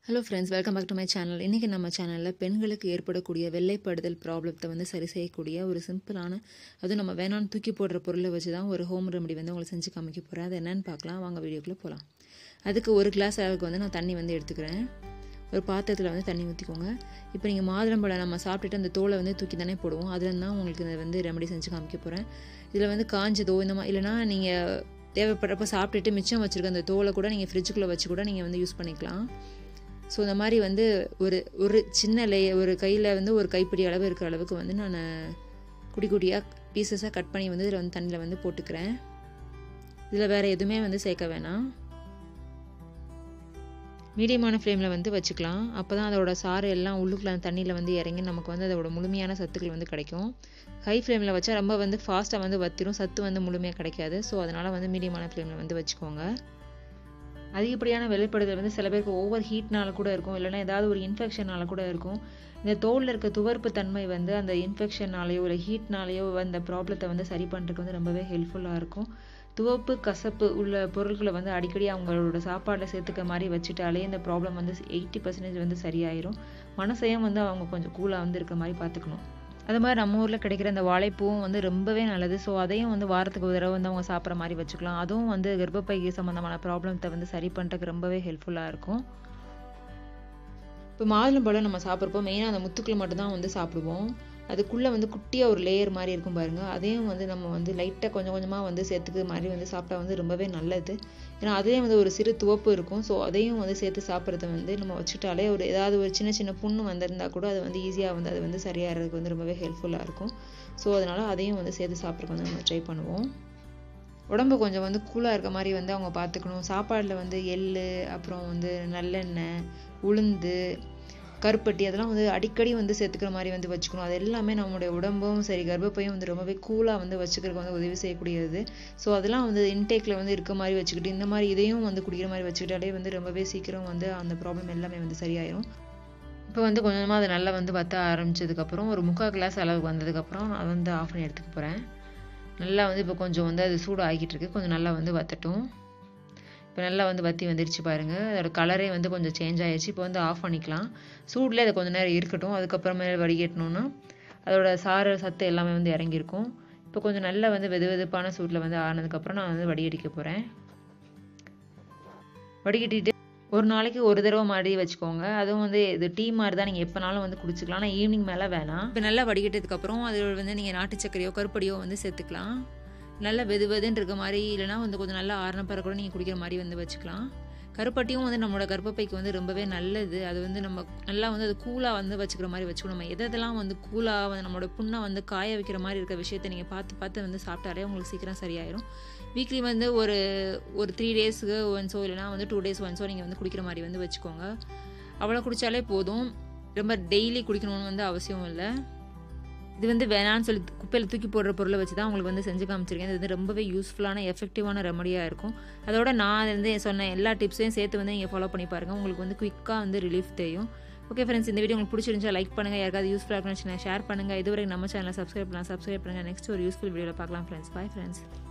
hello friends welcome back to my channel இன்றைக்கி நம்ம சேனலில் பெண்களுக்கு ஏற்படக்கூடிய வெள்ளைப்படுதல் ப்ராப்ளத்தை வந்து சரி செய்யக்கூடிய ஒரு சிம்பிளான அதுவும் நம்ம வேணான்னு தூக்கி போடுற பொருளை வச்சு தான் ஒரு ஹோம் ரெமடி வந்து உங்களுக்கு செஞ்சு காமிக்க போகிறேன் அது என்னன்னு பார்க்கலாம் வாங்க வீடியோக்குள்ளே போகலாம் அதுக்கு ஒரு கிளாஸ் அளவுக்கு வந்து நான் தண்ணி வந்து எடுத்துக்கிறேன் ஒரு பாத்திரத்தில் வந்து தண்ணி ஊற்றிக்கோங்க இப்போ நீங்கள் மாதுளம்பழம் நம்ம சாப்பிட்டுட்டு அந்த தோலை வந்து தூக்கி தானே போடுவோம் அதில் தான் உங்களுக்கு இதை வந்து ரெமடி செஞ்சு காமிக்க போகிறேன் இதில் வந்து காஞ்சதோ இந்த மாதிரி இல்லைனா நீங்கள் தேவைப்படுறப்ப சாப்பிட்டுட்டு மிச்சம் வச்சுருக்க அந்த தோலை கூட நீங்கள் ஃப்ரிட்ஜுக்குள்ளே வச்சு கூட நீங்கள் வந்து யூஸ் பண்ணிக்கலாம் ஸோ இந்த மாதிரி வந்து ஒரு ஒரு சின்ன லே ஒரு கையில் வந்து ஒரு கைப்பிடி அளவு இருக்கிற அளவுக்கு வந்து நான் குட்டி குட்டியாக பீசஸாக கட் பண்ணி வந்து இதில் வந்து தண்ணியில் வந்து போட்டுக்கிறேன் இதில் வேறு எதுவுமே வந்து சேர்க்க வேணாம் மீடியமான ஃப்ளேமில் வந்து வச்சுக்கலாம் அப்போ தான் அதோட சாறு எல்லாம் உள்ளுக்குள்ள அந்த தண்ணியில் வந்து இறங்கி நமக்கு வந்து அதோட முழுமையான சத்துக்கள் வந்து கிடைக்கும் ஹை ஃப்ளேமில் வச்சா ரொம்ப வந்து ஃபாஸ்ட்டாக வந்து வத்திரும் சத்து வந்து முழுமையாக கிடைக்காது ஸோ அதனால் வந்து மீடியமான ஃப்ளேமில் வந்து வச்சுக்கோங்க அதிகப்படியான வெளிப்படுதல் வந்து சில பேருக்கு ஓவர் ஹீட்னால கூட இருக்கும் இல்லைன்னா ஏதாவது ஒரு இன்ஃபெக்ஷனால கூட இருக்கும் இந்த தோலில் இருக்க துவர்ப்பு தன்மை வந்து அந்த இன்ஃபெக்ஷனாலேயோ இல்லை ஹீட்னாலேயோ அந்த ப்ராப்ளத்தை வந்து சரி பண்ணுறதுக்கு வந்து ரொம்பவே ஹெல்ப்ஃபுல்லாக இருக்கும் துவப்பு கசப்பு உள்ள பொருட்களை வந்து அடிக்கடி அவங்களோட சாப்பாடில் சேர்த்துக்க மாதிரி வச்சுட்டாலே இந்த ப்ராப்ளம் வந்து எயிட்டி பர்சன்டேஜ் வந்து சரியாயிரும் மனசையும் வந்து அவங்க கொஞ்சம் கூலாக வந்து இருக்கிற மாதிரி பார்த்துக்கணும் அது மாதிரி நம்ம ஊரில் கிடைக்கிற இந்த வாழைப்பூவும் வந்து ரொம்பவே நல்லது ஸோ அதையும் வந்து வாரத்துக்கு ஒரு தடவை வந்து அவங்க சாப்பிட்ற மாதிரி வச்சுக்கலாம் அதுவும் வந்து கர்ப்பப்பை சம்மந்தமான ப்ராப்ளத்தை வந்து சரி பண்ணுறதுக்கு ரொம்பவே ஹெல்ப்ஃபுல்லாக இருக்கும் இப்போ மாதுளம்பழம் நம்ம சாப்பிட்றப்போ மெயினாக அந்த முத்துக்கள் மட்டும்தான் வந்து சாப்பிடுவோம் அதுக்குள்ளே வந்து குட்டியாக ஒரு லேயர் மாதிரி இருக்கும் பாருங்கள் அதையும் வந்து நம்ம வந்து லைட்டாக கொஞ்சம் கொஞ்சமாக வந்து சேர்த்துக்கு மாதிரி வந்து சாப்பிட்டா வந்து ரொம்பவே நல்லது ஏன்னா அதுலேயும் வந்து ஒரு சிறு துவப்பு இருக்கும் ஸோ அதையும் வந்து சேர்த்து சாப்பிட்றத வந்து நம்ம வச்சுட்டாலே ஒரு ஏதாவது ஒரு சின்ன சின்ன புண்ணு வந்திருந்தா கூட அது வந்து ஈஸியாக வந்து அது வந்து சரியாகிறதுக்கு வந்து ரொம்பவே ஹெல்ப்ஃபுல்லாக இருக்கும் ஸோ அதனால் அதையும் வந்து சேர்த்து சாப்பிட்றதுக்கு வந்து நம்ம ட்ரை பண்ணுவோம் உடம்பு கொஞ்சம் வந்து கூலாக இருக்க மாதிரி வந்து அவங்க பார்த்துக்கணும் சாப்பாடில் வந்து எள் அப்புறம் வந்து நல்லெண்ணெய் உளுந்து கருப்பட்டி அதெல்லாம் வந்து அடிக்கடி வந்து சேர்த்துக்கிற மாதிரி வந்து வச்சுக்கணும் அது எல்லாமே நம்மளுடைய உடம்பும் சரி கர்ப்பப்பையும் வந்து ரொம்பவே கூலாக வந்து வச்சுக்கிறதுக்கு வந்து உதவி செய்யக்கூடியது ஸோ அதெல்லாம் வந்து இன்டேக்கில் வந்து இருக்க மாதிரி வச்சுக்கிட்டு இந்த மாதிரி இதையும் வந்து குடிக்கிற மாதிரி வச்சுக்கிட்டாலே வந்து ரொம்பவே சீக்கிரம் வந்து அந்த ப்ராப்ளம் எல்லாமே வந்து சரியாயிரும் இப்போ வந்து கொஞ்சமாக அதை நல்லா வந்து வத்த ஆரம்பிச்சதுக்கப்புறம் ஒரு முக்கால் கிளாஸ் அளவுக்கு வந்ததுக்கப்புறம் நான் வந்து ஆஃப் பண்ணி எடுத்துக்க போகிறேன் நல்லா வந்து இப்போ கொஞ்சம் வந்து அது சூடு ஆகிட்டு இருக்கு கொஞ்சம் நல்லா வந்து வத்தட்டும் இப்போ நல்லா வந்து வத்தி வந்துருச்சு பாருங்கள் அதோட கலரே வந்து கொஞ்சம் சேஞ்ச் ஆகிடுச்சு இப்போ வந்து ஆஃப் பண்ணிக்கலாம் சூடில் அதை கொஞ்சம் நேரம் இருக்கட்டும் அதுக்கப்புறமே வடிகட்டணும்னா அதோட சாறு சத்து எல்லாமே வந்து இறங்கியிருக்கும் இப்போ கொஞ்சம் நல்லா வந்து வெது வெதுப்பான சூட்டில் வந்து ஆனதுக்கப்புறம் நான் வந்து வடிகட்டிக்க போகிறேன் வடிகட்டிட்டு ஒரு நாளைக்கு ஒரு தடவை மாதிரி வச்சுக்கோங்க அதுவும் வந்து இது டீ மாதிரி தான் நீங்கள் எப்போனாலும் வந்து குடிச்சிக்கலாம் ஆனால் ஈவினிங் மேலே வேணாம் இப்போ நல்லா வடிகட்டதுக்கப்புறம் அதில் வந்து நீங்கள் நாட்டு சர்க்கரையோ கருப்படியோ வந்து சேர்த்துக்கலாம் நல்லா வெது வெதுன்னு இருக்க மாதிரி இல்லைனா வந்து கொஞ்சம் நல்லா ஆரண பிற கூட நீங்கள் குடிக்கிற மாதிரி வந்து வச்சுக்கலாம் கருப்பட்டியும் வந்து நம்மளோட கர்ப்பப்பைக்கு வந்து ரொம்பவே நல்லது அது வந்து நம்ம நல்லா வந்து அது கூலாக வந்து வச்சுக்கிற மாதிரி வச்சுக்கணும் நம்ம எதெல்லாம் வந்து கூலாக வந்து நம்மளோட புண்ணை வந்து காய வைக்கிற மாதிரி இருக்க விஷயத்தை நீங்கள் பார்த்து பார்த்து வந்து சாப்பிட்டாலே உங்களுக்கு சீக்கிரம் சரியாயிரும் வீக்லி வந்து ஒரு ஒரு த்ரீ டேஸுக்கு ஒன்ஸோ இல்லைனா வந்து டூ டேஸ் ஒன்ஸோ நீங்கள் வந்து குடிக்கிற மாதிரி வந்து வச்சுக்கோங்க அவ்வளோ குடித்தாலே போதும் ரொம்ப டெய்லி குடிக்கணும்னு வந்து அவசியம் இல்லை இது வந்து வேணான்னு சொல்லி குப்பையில் தூக்கி போடுற பொருளை வச்சு தான் உங்களுக்கு வந்து செஞ்சு காமிச்சிருக்கேன் இது வந்து ரொம்பவே யூஸ்ஃபுல்லான எஃபெக்டிவான ரெமடியாக இருக்கும் அதோட நான் வந்து சொன்ன எல்லா டிப்ஸையும் சேர்த்து வந்து நீங்கள் ஃபாலோ பண்ணி பாருங்கள் உங்களுக்கு வந்து குயிக்காக வந்து ரிலீஃப் தெரியும் ஓகே ஃப்ரெண்ட்ஸ் இந்த வீடியோ உங்களுக்கு பிடிச்சிருந்துச்சா லைக் பண்ணுங்கள் யாருக்காவது யூஸ்ஃபுல்லாக இருக்குன்னு ஷேர் பண்ணுங்கள் இதுவரை நம்ம சேனலை சப்ஸ்கிரைப் பண்ணலாம் சப்ஸ்கிரைப் பண்ணுங்கள் நெக்ஸ்ட் ஒரு யூஸ்ஃபுல் வீடியோவில் பார்க்கலாம் ஃப்ரெண்ட்ஸ் பாய் ஃப்ரெண்ட்ஸ்